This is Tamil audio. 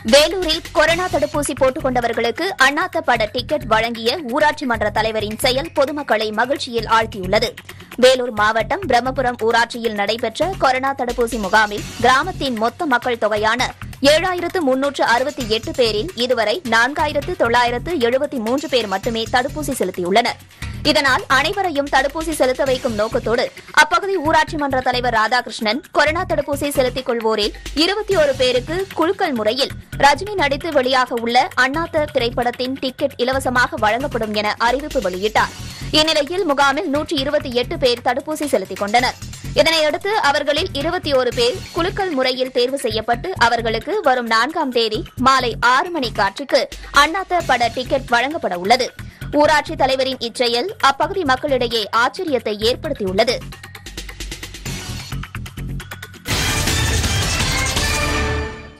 வேலூரில் கொரோனா தடுப்பூசி போட்டுக் கொண்டவர்களுக்கு அண்ணாத்த பட டிக்கெட் வழங்கிய ஊராட்சி மன்ற தலைவரின் செயல் பொதுமக்களை மகிழ்ச்சியில் ஆழ்த்தியுள்ளது வேலூர் மாவட்டம் பிரம்மபுரம் ஊராட்சியில் நடைபெற்ற கொரோனா தடுப்பூசி முகாமில் கிராமத்தின் மொத்த மக்கள் தொகையான ஏழாயிரத்து முன்னூற்று அறுபத்தி எட்டு பேரில் இதுவரை நான்காயிரத்து தொள்ளாயிரத்து எழுபத்தி மூன்று பேர் மட்டுமே தடுப்பூசி செலுத்தியுள்ளனர் இதனால் அனைவரையும் தடுப்பூசி செலுத்த வைக்கும் நோக்கத்தோடு அப்பகுதி ஊராட்சி மன்ற தலைவர் ராதாகிருஷ்ணன் கொரோனா தடுப்பூசி செலுத்திக் கொள்வோரில் இருபத்தி ஒரு பேருக்கு குழுக்கள் முறையில் ரஜினி நடித்து வெளியாக உள்ள அண்ணாத்த திரைப்படத்தின் டிக்கெட் இலவசமாக வழங்கப்படும் என அறிவிப்பு வெளியிட்டார் இந்நிலையில் முகாமில் நூற்றி இருபத்தி எட்டு பேர் தடுப்பூசி செலுத்திக் கொண்டனர் இதனையடுத்து அவர்களில் இருபத்தி ஒரு பேர் குலுக்கல் முறையில் தேர்வு செய்யப்பட்டு அவர்களுக்கு வரும் நான்காம் தேதி மாலை ஆறு மணி காட்சிக்கு அண்ணாத்த பட டிக்கெட் வழங்கப்பட உள்ளது ஊராட்சி தலைவரின் இச்செயல் அப்பகுதி மக்களிடையே ஆச்சரியத்தை ஏற்படுத்தியுள்ளது